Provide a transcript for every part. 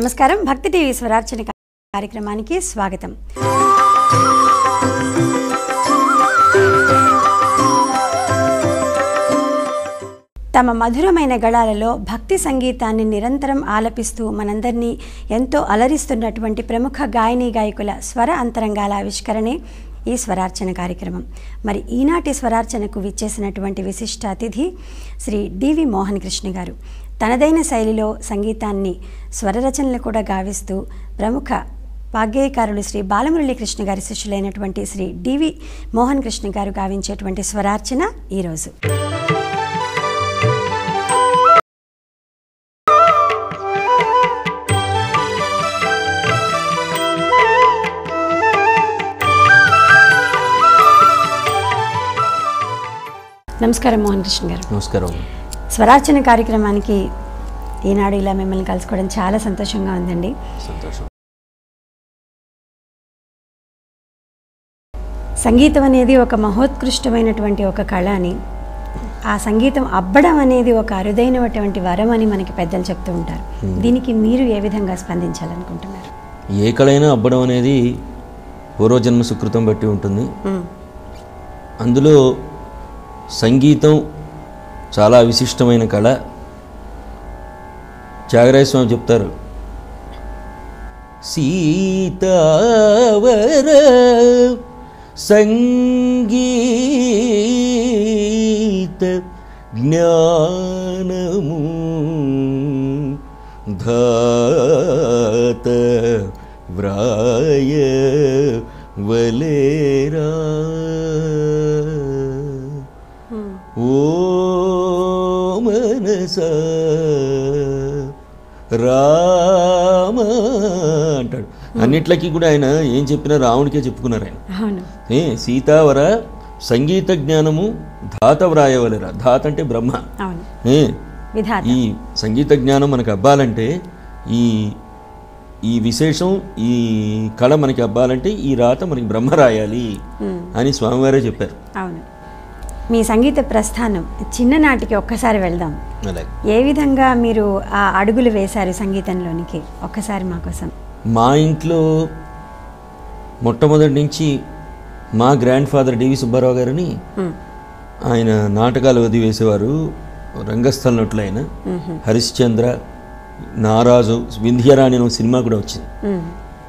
నమస్కారం భక్తి టీవీ స్వరార్చన కార్యక్రమానికి స్వాగతం తమ మధురమైన గళాలలో భక్తి సంగీతాన్ని నిరంతరం ఆలపిస్తూ మనందరినీ ఎంతో అలరిస్తున్నటువంటి ప్రముఖ గాయని గాయకుల స్వర అంతరంగాల ఆవిష్కరణే ఈ స్వరార్చన కార్యక్రమం మరి ఈనాటి స్వరార్చనకు విచ్చేసినటువంటి విశిష్ట అతిథి శ్రీ డివి మోహన్ కృష్ణ గారు తనదైన శైలిలో సంగీతాన్ని స్వరరచనలు కూడా గావిస్తూ ప్రముఖ వాగ్గేయకారులు శ్రీ బాలమురళీ కృష్ణ గారి శిష్యులైనటువంటి శ్రీ డివి మోహన్ కృష్ణ గారు గావించేటువంటి స్వరార్చన ఈరోజు నమస్కారం మోహన్ కృష్ణ గారు నమస్కారం స్వరార్చన కార్యక్రమానికి ఈనాడు ఇలా మిమ్మల్ని కలుసుకోవడం చాలా సంతోషంగా ఉందండి సంతోషం సంగీతం అనేది ఒక మహోత్కృష్టమైనటువంటి ఒక కళ అని ఆ సంగీతం అబ్బడం అనేది ఒక అరుదైనటువంటి వరం అని మనకి పెద్దలు చెప్తూ ఉంటారు దీనికి మీరు ఏ విధంగా స్పందించాలనుకుంటున్నారు ఏ కళైనా అబ్బడం అనేది పూర్వజన్మ సుకృతం బట్టి ఉంటుంది అందులో సంగీతం చాలా విశిష్టమైన కళ త్యాగరాయ స్వామి చెప్తారు సీతావర సంగీత జ్ఞానము ధాత వ్రాయ వలేరా ఓ మనస రామ అంటాడు అన్నిట్లకి కూడా ఆయన ఏం చెప్పినా రాముడికే చెప్పుకున్నారు ఆయన అవును ఏ సీతావర సంగీత జ్ఞానము ధాత వ్రాయవలరా ధాత అంటే బ్రహ్మ అవును ఏ విధాత ఈ సంగీత జ్ఞానం మనకు అబ్బాలంటే ఈ ఈ విశేషం ఈ కళ మనకి అబ్బాలంటే ఈ రాత మనకి బ్రహ్మ రాయాలి ఉమ్, అని స్వామివారే చెప్పారు అవును మీ సంగీత ప్రస్థానం చిన్ననాటికి ఒక్కసారి వెళ్దాం అలాగే ఏ విధంగా మీరు ఆ అడుగులు వేశారు సంగీతంలోనికి ఒక్కసారి మా కోసం మా ఇంట్లో మొట్టమొదటి నుంచి మా గ్రాండ్ ఫాదర్ డివి సుబ్బారావు గారిని ఉమ్, ఆయన నాటకాలు వది వేసేవారు రంగస్థల నటులు ఆయన హరిశ్చంద్ర నారాజు వింధ్యరాణి అనే ఒక సినిమా కూడా వచ్చింది ఉమ్,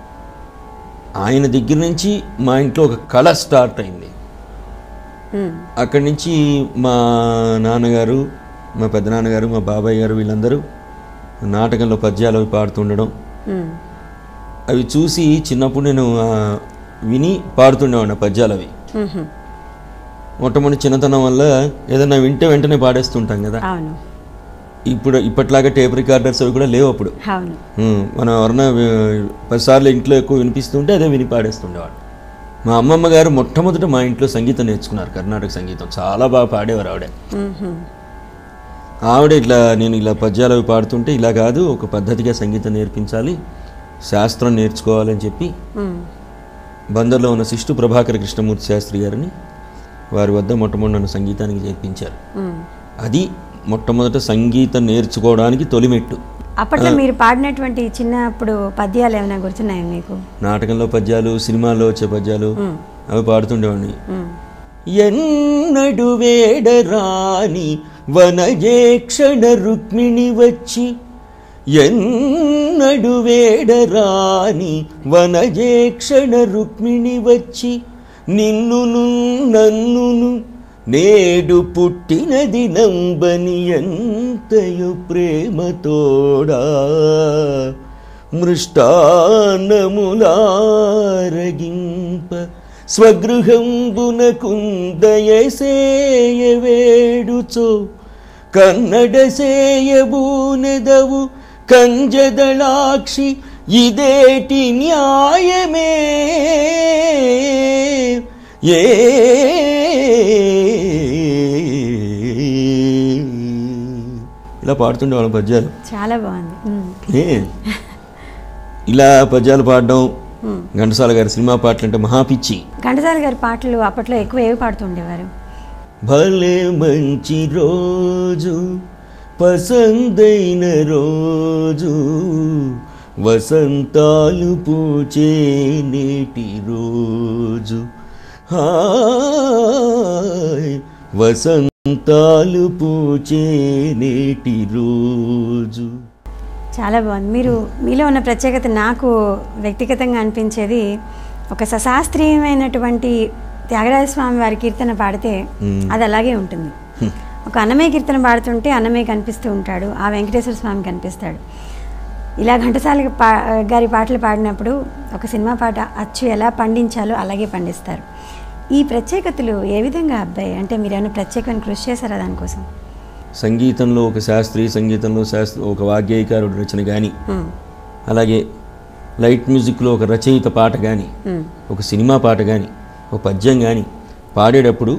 ఆయన దగ్గర నుంచి మా ఇంట్లో ఒక కళ స్టార్ట్ అయింది ఉమ్, అక్కడి నుంచి మా నాన్నగారు మా పెద్దనాన్నగారు మా బాబాయ్ గారు వీళ్ళందరూ నాటకంలో పద్యాలు అవి పాడుతుండడం ఉమ్, అవి చూసి చిన్నప్పుడు నేను ఆ, విని పాడుతుండేవాడిని ఆ పద్యాలు అవి ఉహు, మొట్టమొదటి చిన్నతనం వల్ల ఏదైనా వింటే వెంటనే పాడేస్తుంటాం కదా అవును ఇప్పుడు ఇప్పట్లాగా టేప్ రికార్డర్స్ అవి కూడా లేవు అప్పుడు అవును ఉమ్, మనం ఎవరన్నా వి- పదిసార్లు ఇంట్లో ఎక్కువ వినిపిస్తుంటే అదే విని పాడేస్తుండేవాడు మా అమ్మమ్మ గారు మొట్టమొదట మా ఇంట్లో సంగీతం నేర్చుకున్నారు కర్ణాటక సంగీతం చాలా బాగా పాడేవారు ఆవిడ ఉహు, ఆవిడ ఇట్లా నేను ఇలా పద్యాలు అవి పాడుతుంటే ఇలా కాదు ఒక పద్ధతిగా సంగీతం నేర్పించాలి శాస్త్రం నేర్చుకోవాలని చెప్పి ఉమ్, బందర్లో ఉన్న శిష్టు ప్రభాకర కృష్ణమూర్తి శాస్త్రి గారిని వారి వద్ద మొట్టమొదటి నన్ను సంగీతానికి చేర్పించారు ఉమ్. అది మొట్టమొదట సంగీతం నేర్చుకోవడానికి తొలిమెట్టు అప్పట్లో మీరు పాడినటువంటి చిన్నప్పుడు పద్యాలు ఏమైనా గుర్తున్నాయా మీకు నాటకంలో పద్యాలు సినిమాల్లో వచ్చే పద్యాలు ఉమ్, అవి పాడుతుండేవాడిని ఉమ్, ఎన్నడు వేడరాని వనజేక్షణ రుక్మిణి వచ్చి ఎన్నడు వేడరాని వనజేక్షణ రుక్మిణి వచ్చి నిన్నును నన్నును నేడు పుట్టినది నంబని ఎంతయు ప్రేమతోడా మృష్టాన్నములారగింప స్వగృహంబునకుందయసేయవేడుచో కన్నడ సేయబూనెదవు కంజదళాక్షి ఇదేటి న్యాయమే ఏ ఇలా పాడుతుండేవాళ్ళం పద్యాలు చాలా బాగుంది ఉమ్, ఏ ఇలా పద్యాలు పాడడం ఉమ్. ఘంటసాల గారి సినిమా పాటలు అంటే మహాపిచ్చి ఘంటసాల గారి పాటలు అప్పట్లో ఎక్కువ ఏవి పాడుతుండేవారు భలే మంచి రోజు పసందైన రోజు వసంతాలు పూచే నేటి రోజు హాయ్ వసంతాలు పూచే నేటి రోజు చాలా బాగుంది మీరు మీలో ఉన్న ప్రత్యేకత నాకు వ్యక్తిగతంగా అనిపించేది ఒక సశాస్త్రీయమైనటువంటి త్యాగరాజ స్వామి వారి కీర్తన పాడితే మ్మ్. అది అలాగే ఉంటుంది ఒక అన్నమయ్య కీర్తన పాడుతుంటే అన్నమయ్య కనిపిస్తూ ఉంటాడు ఆ వెంకటేశ్వర స్వామి కనిపిస్తాడు ఇలా ఘంటసాల పా గారి పాటలు పాడినప్పుడు ఒక సినిమా పాట అచ్చు ఎలా పండించాలో అలాగే పండిస్తారు ఈ ప్రత్యేకతలు ఏ విధంగా అబ్బాయి అంటే మీరు ఏమైనా ప్రత్యేకమైన కృషి చేశారా దానికోసం సంగీతంలో ఒక శాస్త్రీయ సంగీతంలో శాస్త్ర ఒక వాగ్గేయకారుడు రచన కానీ మ్మ్. అలాగే లైట్ మ్యూజిక్లో ఒక రచయిత పాట కానీ మ్మ్. ఒక సినిమా పాట కానీ ఒక పద్యం కానీ పాడేటప్పుడు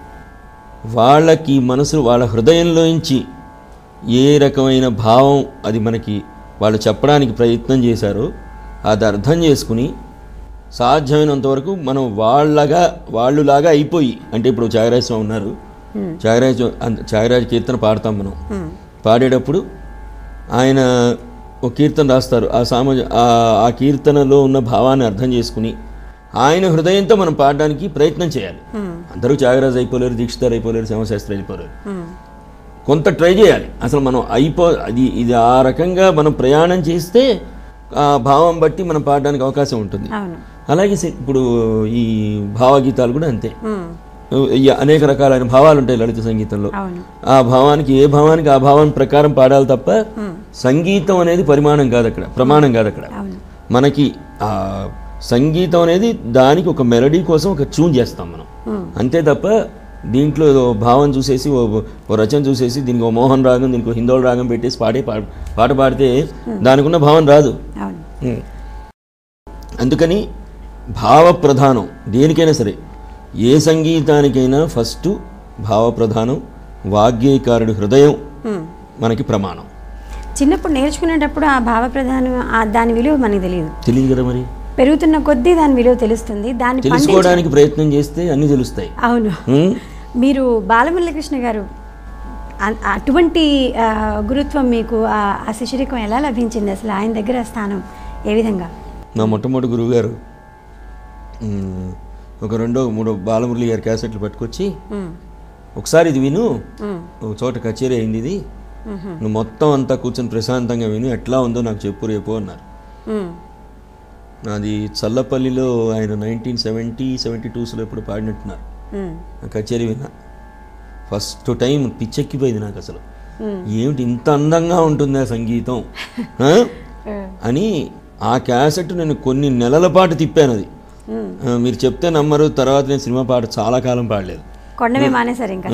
వాళ్ళకి మనసు వాళ్ళ హృదయంలోంచి ఏ రకమైన భావం అది మనకి వాళ్ళు చెప్పడానికి ప్రయత్నం చేశారో అది అర్థం చేసుకుని సాధ్యమైనంత వరకు మనం వాళ్ళగా వాళ్ళులాగా అయిపోయి అంటే ఇప్పుడు త్యాగరాజస్వామి ఉన్నారు మ్మ్. త్యాగరాజ అంత- త్యాగరాజ కీర్తన పాడతాం మనం మ్మ్. పాడేటప్పుడు ఆయన ఒక కీర్తన రాస్తారు ఆ సామాజ ఆ- ఆ కీర్తనలో ఉన్న భావాన్ని అర్థం చేసుకుని ఆయన హృదయంతో మనం పాడడానికి ప్రయత్నం చేయాలి మ్మ్. అందరూ త్యాగరాజు అయిపోలేరు దీక్షితారు అయిపోలేరు శ్యామశాస్త్రి అయిపోలేరు మ్మ్. కొంత ట్రై చేయాలి అసలు మనం అయిపో అది ఇది ఆ రకంగా మనం ప్రయాణం చేస్తే ఆ భావం బట్టి మనం పాడడానికి అవకాశం ఉంటుంది అవును అలాగే సి- ఇప్పుడు ఈ భావగీతాలు కూడా అంతే మ్మ్. ఈ అనేక రకాలైన భావాలు ఉంటాయి లలిత సంగీతంలో అవును ఆ భావానికి ఏ భావానికి ఆ భావం ప్రకారం పాడాలి తప్ప మ్మ్. సంగీతం అనేది పరిమాణం కాదు అక్కడ ప్రమాణం కాదు అక్కడ అవును మనకి ఆ సంగీతం అనేది దానికి ఒక మెలడీ కోసం ఒక ట్యూన్ చేస్తాం మనం మ్మ్. అంతే తప్ప దీంట్లో ఏదో భావం చూసేసి ఓ ఓ రచన చూసేసి దీనికి ఓ మోహన్ రాగం దీనికి ఓ హిందోళ రాగం పెట్టేసి పాడే పా- పాట పాడితే దానికి ఉన్న భావం రాదు అవును ఉమ్. అందుకని భావ ప్రధానం దేనికైనా సరే ఏ సంగీతానికైనా ఫస్ట్ భావ ప్రధానం వాగ్గేయకారుడి హృదయం మ్మ్. మనకి ప్రమాణం చిన్నప్పుడు నేర్చుకునేటప్పుడు ఆ భావ ప్రధానం ఆ దాని విలువ మనకి తెలియదు తెలియదు కదా మరి పెరుగుతున్న కొద్దీ దాని విలువ తెలుస్తుంది దాన్ని పండించ- తెలుసుకోవడానికి ప్రయత్నం చేస్తే అన్నీ తెలుస్తాయి అవును ఉమ్. మీరు బాలమురళీకృష్ణ గారు అ- అటువంటి ఆ, గురుత్వం మీకు ఆ ఆ శిష్యరికం ఎలా లభించింది అసలు ఆయన దగ్గర స్థానం ఏ విధంగా నా మొట్టమొదటి గురువు గారు ఉమ్, ఒక రెండో మూడో బాలమురళి గారి క్యాసెట్లు పట్టుకొచ్చి మ్మ్. ఒకసారి ఇది విను మ్మ్. ఒక చోట కచేరీ అయింది ఇది మ్మ్. నువ్వు మొత్తం అంతా కూర్చొని ప్రశాంతంగా విను ఎట్లా ఉందో నాకు చెప్పు రేపు అన్నారు మ్మ్. నాది చల్లపల్లిలో ఆయన నైన్టీన్ సెవెంటీ సెవెంటీ టూస్లో ఎప్పుడు పాడినట్టున్నారు మ్మ్. ఆ కచేరీ విన్నా ఫస్ట్ టైం పిచ్చెక్కిపోయింది నాకు అసలు మ్మ్. ఏమిటి ఇంత అందంగా ఉంటుంది ఆ సంగీతం ఆ? ఆ. అని ఆ క్యాసెట్ నేను కొన్ని నెలల పాటు తిప్పాను అది మ్మ్. ఆ, మీరు చెప్తే నమ్మరు తర్వాత నేను సినిమా పాట చాలా కాలం పాడలేదు కొండమే మానేశారు ఇంకా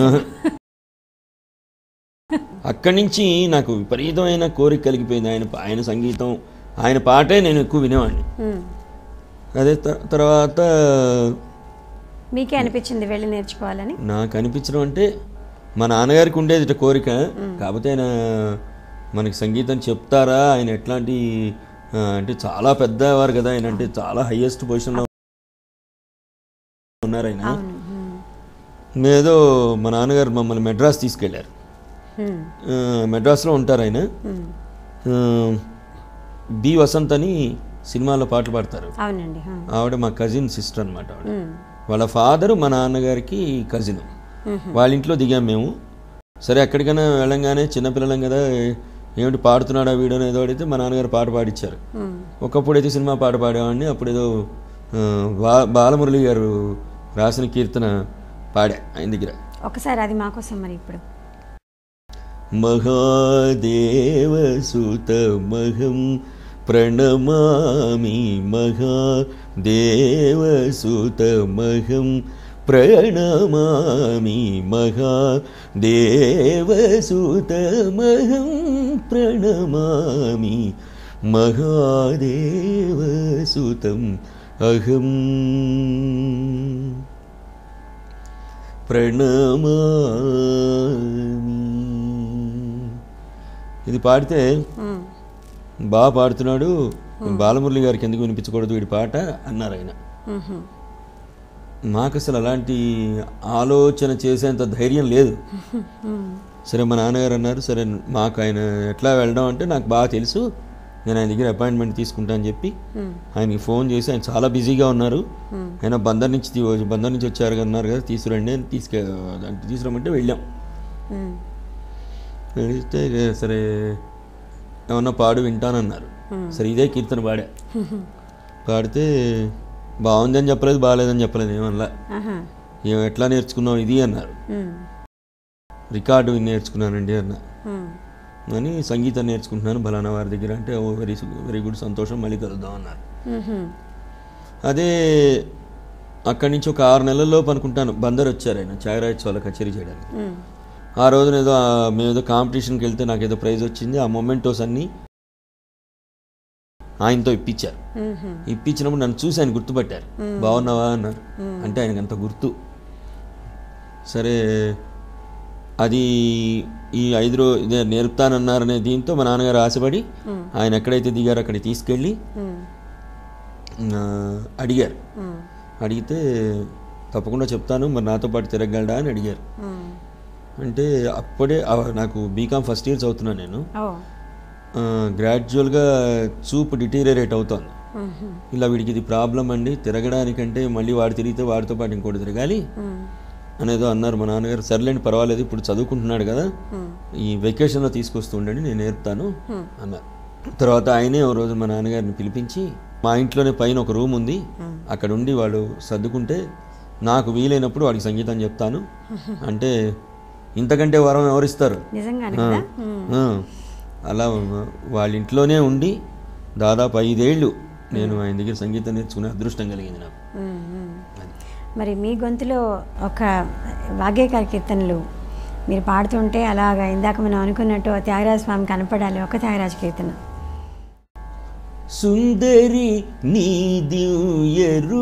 అక్కడి నుంచి నాకు విపరీతమైన కోరిక కలిగిపోయింది ఆయన ఆయన సంగీతం ఆయన పాటే నేను ఎక్కువ వినేవాడిని మ్మ్. అదే త- తర్వాత మీకే అనిపించింది వెళ్ళి నేర్చుకోవాలని నాకు అనిపించడం అంటే మా నాన్నగారికి ఉండేది ఇట్ట కోరిక కాకపోతే ఆయన మనకి సంగీతం చెప్తారా ఆయన ఎట్లాంటి ఆ, అంటే చాలా పెద్దవారు కదా ఆయన అంటే చాలా హైయెస్ట్ పొజిషన్లో ఉన్నారు ఆయన అవును మ్మ్. ఏదో మా నాన్నగారు మమ్మల్ని మెడ్రాస్ తీసుకెళ్ళారు మ్మ్. ఆ, మెడ్రాస్లో ఉంటారు ఆయన మ్మ్. ఆ, బి వసంత్ అని సినిమాలో పాటలు పాడతారు అవునండి ఆ. ఆవిడ మా కజిన్ సిస్టర్ అనమాట ఆవిడ మ్మ్. వాళ్ళ ఫాదరు మా నాన్నగారికి కజిన్ మ్మ్. వాళ్ళ ఇంట్లో దిగాం మేము సరే ఎక్కడికైనా వెళ్ళంగానే చిన్నపిల్లలం కదా ఏమిటి పాడుతున్నాడా వీడని ఏదో అడిగితే మా నాన్నగారు పాట పాడిచ్చారు మ్మ్. ఒకప్పుడు అయితే సినిమా పాట పాడేవాడిని అప్పుడు ఏదో ఆ, బా బాలమురళి గారు రాసిన కీర్తన పాడా ఆయన దగ్గర ఒకసారి అది మాకోసం మరి ఇప్పుడు మహాదేవసుతమహం ప్రణమామి మహాదేవసుతమహం ప్రణమామి మహాదేవసుతమహం ప్రణమామి మహాదేవసుతం అహం ప్రణమామి ఇది పాడితే మ్మ్. బాగా పాడుతున్నాడు బాలమురళి గారికి ఎందుకు వినిపించకూడదు వీడి పాట అన్నారు ఆయన మ్మ్. మాకు అసలు అలాంటి ఆలోచన చేసేంత ధైర్యం లేదు మ్మ్. సరే మా నాన్నగారు అన్నారు సరే మాకు ఆయన ఎట్లా వెళ్ళడం అంటే నాకు బాగా తెలుసు నేను ఆయన దగ్గర అపాయింట్మెంట్ తీసుకుంటా అని చెప్పి ఆయనకి ఫోన్ చేసి ఆయన చాలా బిజీగా ఉన్నారు ఆయన బందర్ నుంచి తీ- బందర్ నుంచి వచ్చారు కదా అన్నారు కదా తీసుకురండి అని తీసుకు అంటే తీసుకురమ్మంటే వెళ్ళాం వెళితే ఇక సరే ఏమన్నా పాడు వింటానన్నారు సరే ఇదే కీర్తన పాడా పాడితే బాగుంది అని చెప్పలేదు బాగాలేదని చెప్పలేదు ఏమన్నా ఆహా. ఏం ఎట్లా నేర్చుకున్నావు ఇది అన్నారు ఉమ్. రికార్డు విని నేర్చుకున్నానండి అన్న ఉమ్. అని సంగీతం నేర్చుకుంటున్నాను బలానా వారి దగ్గర అంటే ఓ వెరీ వెరీ గుడ్ సంతోషం మళ్ళీ కలుద్దాం అన్నారు ఉహుం. అదే అక్కడి నుంచి ఒక ఆరు నెలల్లోపు అనుకుంటాను బందర్ వచ్చారు ఆయన త్యాగరాజ్ వాళ్ళ కచేరీ చేయడానికి ఉమ్. ఆ రోజున ఏదో ఆ, మేము ఏదో కాంపిటీషన్కి వెళ్తే నాకు ఏదో ప్రైజ్ వచ్చింది ఆ మొమెంటోస్ అన్నీ ఆయనతో ఇప్పించారు ఉహుం. ఇప్పించినప్పుడు నన్ను చూసి ఆయన గుర్తుపట్టారు బాగున్నావా అన్నారు అంటే ఆయనకు అంత గుర్తు సరే అది ఈ ఐదు రో ఇదే నేర్పుతానన్నారనే దీంతో మా నాన్నగారు ఆశపడి ఆయన ఎక్కడైతే దిగారో అక్కడికి తీసుకెళ్ళి ఉమ్. ఆ, అడిగారు ఉమ్. అడిగితే తప్పకుండా చెప్తాను మరి నాతో పాటు తిరగలడా అని అడిగారు ఉమ్. అంటే అప్పుడే ఆ, నాకు బీకామ్ ఫస్ట్ ఇయర్ చదువుతున్నాను నేను ఓ గ్రాడ్యువల్గా చూపు డిటీరియరేట్ అవుతోంది ఉహుం. ఇలా వీడికి ఇది ప్రాబ్లం అండి తిరగడానికంటే మళ్ళీ వాడు తిరిగితే వాడితో పాటు ఇంకోటి తిరగాలి ఉమ్. అనేదో అన్నారు మా నాన్నగారు సర్లేండి పర్వాలేదు ఇప్పుడు చదువుకుంటున్నాడు కదా ఉమ్. ఈ వెకేషన్లో తీసుకొస్తూ ఉండండి నేను నేర్పుతాను అన్నారు తర్వాత ఆయనే ఓ రోజు మా నాన్నగారిని పిలిపించి మా ఇంట్లోనే పైన ఒక రూమ్ ఉంది అక్కడ ఉండి వాడు సర్దుకుంటే నాకు వీలైనప్పుడు వాడికి సంగీతం చెప్తాను అంటే ఇంతకంటే వరం ఎవరిస్తారు నిజంగానే ఆ, కదా ఆ. అలా వాళ్ళ ఇంట్లోనే ఉండి దాదాపు ఐదేళ్ళు నేను ఆయన దగ్గర సంగీతం నేర్చుకునే అదృష్టం కలిగింది నాకు ఉమ్. ఉమ్. అది. మరి మీ గొంతులో ఒక వాగ్గేయకార కీర్తనలు మీరు పాడుతుంటే అలాగా ఇందాక మనం అనుకున్నట్టు ఆ త్యాగరాజ స్వామి కనపడాలి ఒక త్యాగరాజ కీర్తన సుందరి నీ దివ్య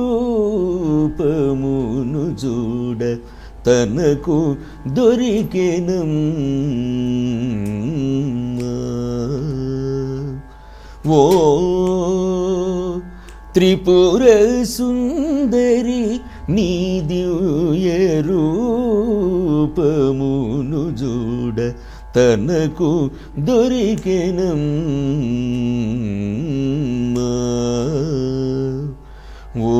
రూపమును చూడ తనకు దొరికెనమ్మా ఓ త్రిపుర సుందరి నీ దివ్య రూపమును చూడ తనకు దొరికెనమ్మా ఓ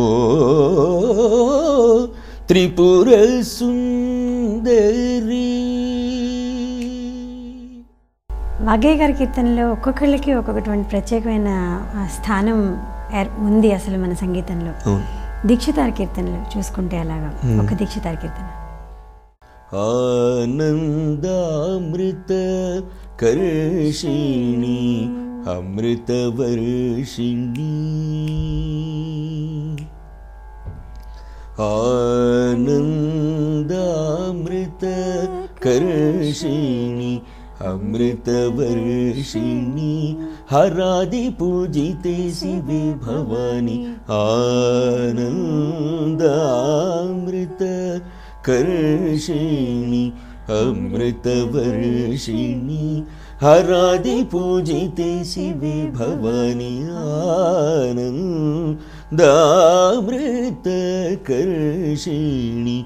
త్రిపుర సుందరి వాగ్గేయకార కీర్తనలో ఒక్కొక్కళ్ళకి ఒక్కొక్కటువంటి ప్రత్యేకమైన ఆ, స్థానం ఏర్- ఉంది అసలు మన సంగీతంలో అవును దీక్షితార కీర్తనలు చూసుకుంటే అలాగా ఒక దీక్షితార కీర్తన ఆనందామృత కర్షిణి అమృతవర్షిణి ఆనందామృత కర్షిణి అమృతవర్షిణి హరాది పూజితే శివే భవాని ఆనందామృత కర్షిణి అమృతవర్షిణి హరాది పూజితే శివే భవాని ఆనందామృత కర్షిణి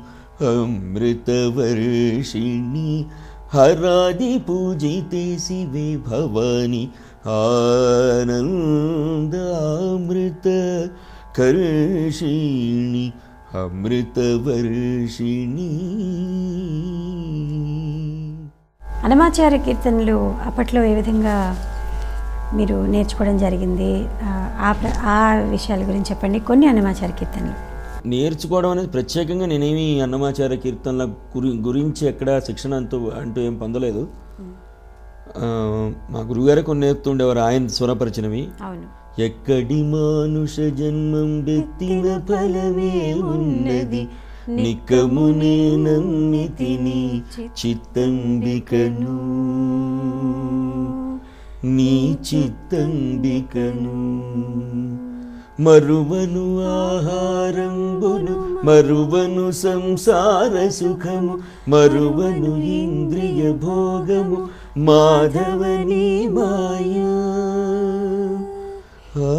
అమృతవర్షిణి హరాది పూజితే శివే భవాని ఆనందామృత కర్షిణి అమృతవర్షిణి అనమాచార్య కీర్తనలు అప్పట్లో ఏ విధంగా మీరు నేర్చుకోవడం జరిగింది ఆ, ఆ ప్ర- ఆ విషయాల గురించి చెప్పండి కొన్ని అనమాచార్య కీర్తనలు నేర్చుకోవడం అనేది ప్రత్యేకంగా నేనేమి అన్నమాచార్య కీర్తనల గురి గురించి ఎక్కడ శిక్షణ అంటూ అంటూ ఏం పొందలేదు ఆ, మా గురుగారే కొన్ని నేర్పుతుండేవారు ఆయన స్వరపరిచినవి అవును ఎక్కడి మానుష జన్మం బెత్తిన ఫలమే ఉన్నది నిక్కమునే నమ్మితిని చిత్తంబికను నీ చిత్తంబికను మరువను ఆహారంబును మరువను సంసార సుఖము మరువను ఇంద్రియ భోగము మాధవని మాయా ఆ,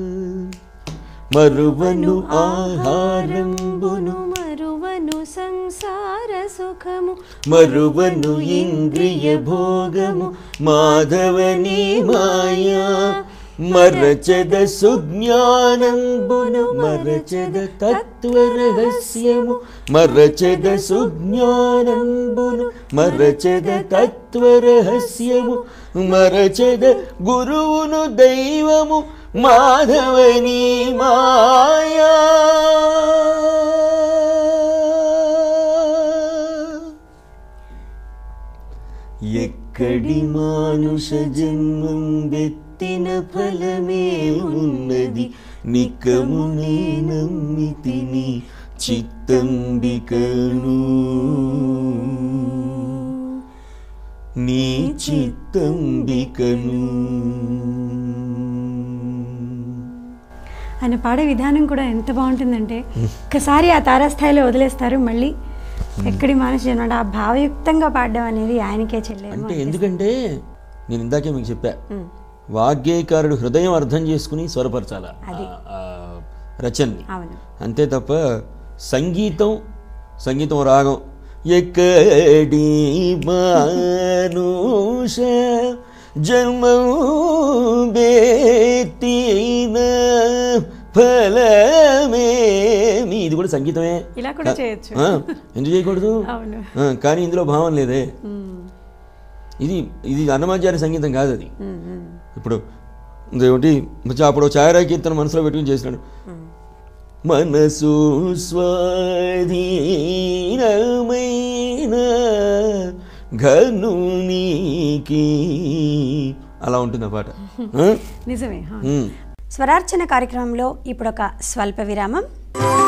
మరువను ఆహారంబును మరువను సంసార సుఖము మరువను ఇంద్రియ భోగము మాధవని మాయా మరచద సుజ్ఞానంబును మరచద తత్వరహస్యము మరచద సుజ్ఞానంబును మరచద తత్వరహస్యము మరచద గురువును దైవము మాధవని మాయా ఎక్కడి మానుష జన్మం వెత్తిన ఫలమే ఉన్నది నికమునే నమ్మితిని చిత్తంబికను నీ చిత్తంబికను ఆయన పాడే విధానం కూడా ఎంత బాగుంటుందంటే ఒక్కసారి ఆ తారాస్థాయిలో వదిలేస్తారు మళ్ళీ ఎక్కడి మానసి అనమాట ఆ భావయుక్తంగా పాడడం అనేది ఆయనకే చెల్లేమో అంటే ఎందుకంటే నేను ఇందాకే మీకు చెప్పా వాగ్గేయకారుడు హృదయం అర్థం చేసుకుని స్వరపరచాల అది. ఆ రచనని అవును అంతే తప్ప సంగీతం సంగీతం రాగం ఎక్కడి మానుష జన్మము బేతిన ఫలమేమి ఇది కూడా సంగీతమే ఇలా కూడా చేయొచ్చు ఆ, ఎందుకు చేయకూడదు అవును ఆ, కానీ ఇందులో భావం లేదే ఉమ్, ఇది ఇది అన్నమాచార్య సంగీతం కాదు అది ఉమ్, ఉమ్, ఇప్పుడు ఇదేమిటి మధ్య అప్పుడు ఛాయరా కీర్తన మనసులో పెట్టుకుని చేసినాడు మనసు స్వాధీనమైన ఘనునికి అలా ఉంటుంది ఆ పాట ఆ? నిజమే హా. ఉమ్. స్వరార్చన కార్యక్రమంలో ఇప్పుడు ఒక స్వల్ప విరామం